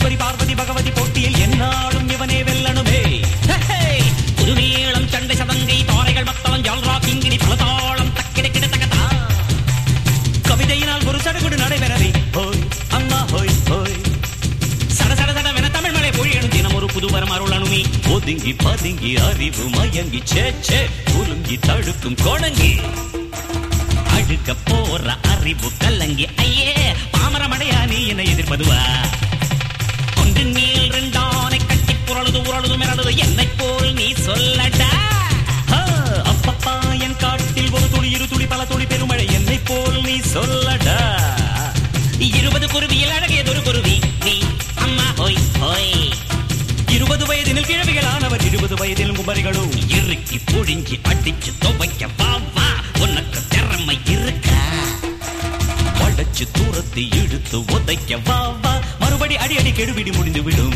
ஈஸ்வரி பார்வதி பகவதி போட்டியில் என்னாலும் இவனே வெல்லணுமே புதுமேளம் சண்டை சதங்கை தாரைகள் மத்தளம் ஜால்ரா கிங்கிணி பலதாளம் தக்கிட கிட தகதா கவிதையினால் ஒரு சடுகுடு நடைபெறவே ஹோய் அம்மா ஹோய் ஹோய் சட சட சடவென தமிழ் மலை பொழியணும் தினம் ஒரு புதுவரம் அருளணுமே ஒதுங்கி பதுங்கி அறிவு மயங்கி சே சே குலுங்கி தடுக்கும் கோணங்கி அழுக்க போற அறிவு கல்லங்கி ஐயே பாமரமடையா நீ என்னை எதிர்ப்பதுவா ஒன்றின் மேல் ரெண்டானை கட்டி புரளுது உரளுது மிரளுது என்னை போல் நீ சொல்லடா ஆ, அப்பப்பா என் காட்டில் ஒரு துளி இரு துளி பல துளி பெருமழை என்னை போல் நீ சொல்லடா இருபது குருவியில் அழகியதொரு குருவி நீ அம்மா ஹோய் ஹோய் இருபது வயதினில் கிழவிகளானவர் இருபது வயதில் குமரிகளும் இறுக்கி புழிஞ்சி அடிச்சு துவைக்க வா வா உனக்கு திறமை இருக்கா வளைச்சு தூரத்தை இழுத்து உதைக்க வா வா மறுபடி அடி அடி கெடுபிடி முடிந்து விடும்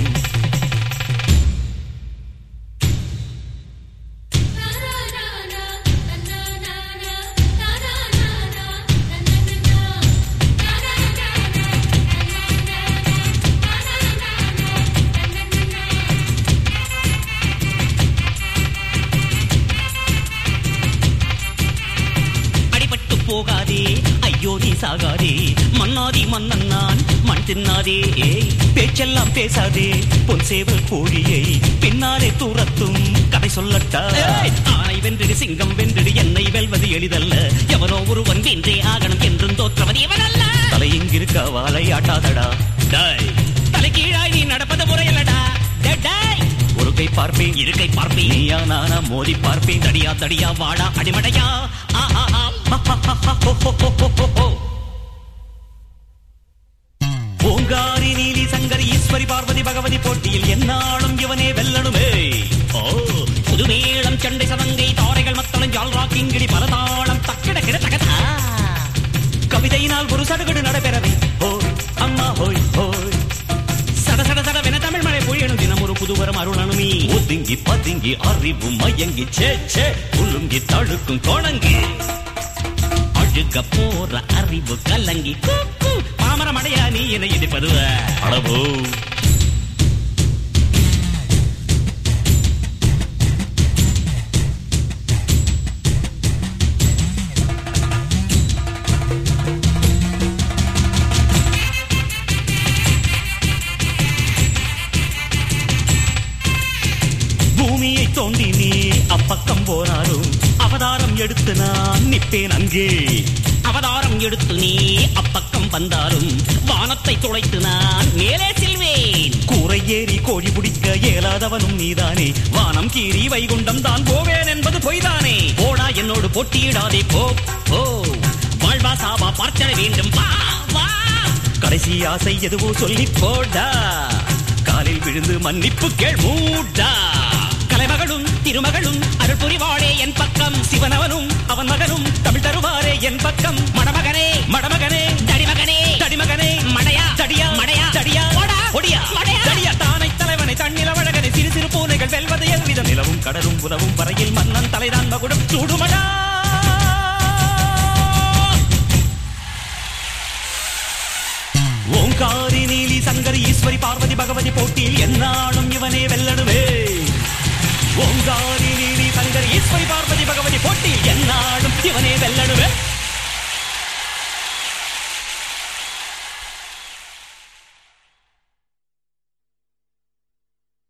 அடிபட்டு போகாதே ஐயோ நீ சாகாதே மன்னாதி மன்னன் நான் மண் தின்னாதே ஏய், பேச்செல்லாம் பேசாதே பொன் சேவல் கோழியை பின்னாலே தூரத்தும் கதை சொல்லட்டா ஆனை வென்றிடு சிங்கம் வென்றிடு என்னை வெல்வது எளிதல்ல எவனோ ஒருவன் வென்றே ஆகணும் என்றும் தோற்றவன் இவனல்ல தலை இங்கிருக்க வாழை ஆட்டாதடா டாய் தலை கீழாய் நீ நடப்பது முறையல்லடா டேய், டேய். ஒரு கை பார்ப்பேன் இரு கை பார்ப்பேன் நீயா நானா மோதி பார்ப்பேன் தடியா தடியா வாடா அடிமடையா ஆ, ஆ, ஆ. ஹா, ஹா, ஹா, ஹா, ஹோ, ஹோ, ஹோ, ஹோ, ஹோ, ஹோ. ஓங்காரி நீலி சங்கரி ஈஸ்வரி பார்வதி பகவதி போட்டியில் என்னாலும் இவனே வெல்லணுமே ஓ புதுமேளம் சண்டை சதங்கை தாரைகள் மத்தளம் ஜால்ரா கிங்கிடி பலதாளம் தக்கிட கிட தகதா கவிதையினால் ஒரு சடுகுடு நடைபெறவே ஓ அம்மா ஹோய் ஹோய் சட சட சடவென தமிழ் மழை பொழியணும் தினம் ஒரு புதுவரம் அருளணுமே ஒதுங்கி பதுங்கி அறிவு மயங்கி சே சே குலுங்கி தடுக்கும் கோணங்கி அழுக போற அறிவு கலங்கி கூக்கு, பாமரமடையா நீ என்னை எதிர்ப்பது அளவோ பூமியை தோண்டி நீ அப்பக்கம் போனாலும் அவதாரம் எடுத்து நான் நிப்பேன் அங்கே அவதாரம் எடுத்து நீ அப்பக்கம் வந்தாலும் வானத்தை துளைத்து நான் மேலே செல்வேன் கூரை ஏறி கோழி பிடிக்க இயலாதவனும் நீதானே வானம் கீறி வைகுண்டம் தான் போவேன் என்பது பொய்தானே போடா என்னோடு போட்டியிடாதே போ போ வாழ்வா சாவா பார்த்திட வேண்டும் வா வா கடைசி ஆசை எதுவோ சொல்லி போடா காலில் விழுந்து மன்னிப்பு கேள் மூடா கலைமகளும் திருமகளும் அருள் புரிவாளே என் பக்கம் சிவனவனும் அவன் மகனும் தமிழ் தருவாரே என் பக்கம் மணமகனே மணமகனே தடிமகனே தடிமகனே மடையா தடியா மடையா தடியா ஒடியா மடையா தடியா தானை தலைவனை தன்னில வழகனை சிறு சிறு பூனைகள் வெல்வது எவ்விதம் நிலவும் கடலும் உதவும் வரையில் மன்னன் தலைதான் மகுடம் சூடுமடா ஓங்காரி நீலி சங்கரி ஈஸ்வரி பார்வதி பகவதி போட்டியில் என்னாலும் இவனே வெல்லணுவே ஓங்காரி நீலி